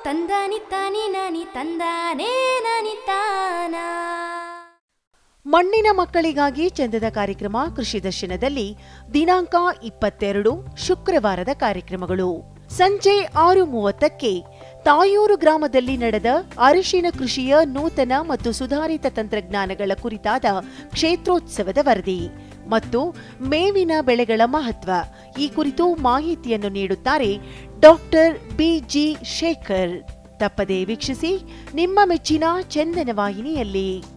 ತಂದಾನಿ ತಾನಿ ನಾನಿ ತಂದಾನೇ ನಾನಿ ತಾನ ಮಣ್ಣಿನ ಮಕ್ಕಳಿಗಾಗಿ ಚಂದದ ಕಾರ್ಯಕ್ರಮ ಕೃಷಿ ದರ್ಶನದಲ್ಲಿ ದಿನಾಂಕ ಇಪ್ಪತ್ತೆರಡು ಶುಕ್ರವಾರದ ಕಾರ್ಯಕ್ರಮಗಳು ಸಂಜೆ ಆರು ಮೂವತ್ತಕ್ಕೆ ತಾಯೂರು ಗ್ರಾಮದಲ್ಲಿ ನಡೆದ ಅರಿಶಿನ ಕೃಷಿಯ ನೂತನ ಮತ್ತು ಸುಧಾರಿತ ತಂತ್ರಜ್ಞಾನಗಳ ಕುರಿತಾದ ಕ್ಷೇತ್ರೋತ್ಸವದ ವರದಿ ಮತ್ತು ಮೇವಿನ ಬೆಳೆಗಳ ಮಹತ್ವ ಈ ಕುರಿತು ಮಾಹಿತಿಯನ್ನು ನೀಡುತ್ತಾರೆ ಡಾಕ್ಟರ್ ಬಿಜಿ ಶೇಖರ್ ತಪ್ಪದೇ ವೀಕ್ಷಿಸಿ ನಿಮ್ಮ ಮೆಚ್ಚಿನ ಚಂದನ ವಾಹಿನಿಯಲ್ಲಿ